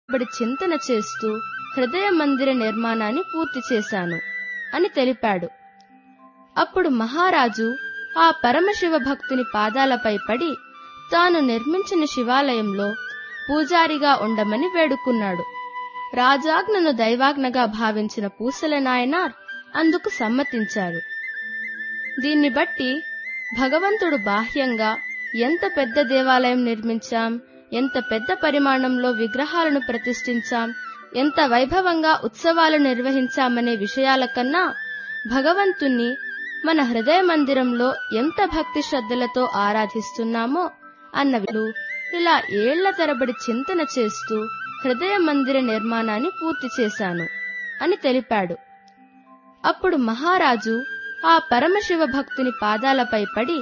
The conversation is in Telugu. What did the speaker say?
బడి చింతన చేస్తూ హృదయ మందిర నిర్మాణాన్ని పూర్తి చేశాను అని తెలిపాడు అప్పుడు మహారాజు ఆ పరమశివ భక్తుని పాదాలపై పడి తాను నిర్మించిన శివాలయంలో పూజారిగా ఉండమని వేడుకున్నాడు రాజాజ్ఞను దైవాజ్ఞగా భావించిన పూసల నాయనార్ అందుకు సమ్మతించారు దీన్ని బట్టి భగవంతుడు బాహ్యంగా ఎంత పెద్ద దేవాలయం నిర్మించాం ఎంత పెద్ద పరిమాణంలో విగ్రహాలను ప్రతిష్ఠించాం ఎంత వైభవంగా ఉత్సవాలు నిర్వహించామనే విషయాల కన్నా భగవంతుణ్ణి మన హృదయ మందిరంలో ఎంత భక్తి శ్రద్ధలతో ఆరాధిస్తున్నామో అన్నవిలు ఇలా ఏళ్ల తరబడి చింతన చేస్తూ హృదయ మందిర నిర్మాణాన్ని పూర్తి చేశాను అని తెలిపాడు అప్పుడు మహారాజు ఆ పరమశివ భక్తుని పాదాలపై పడి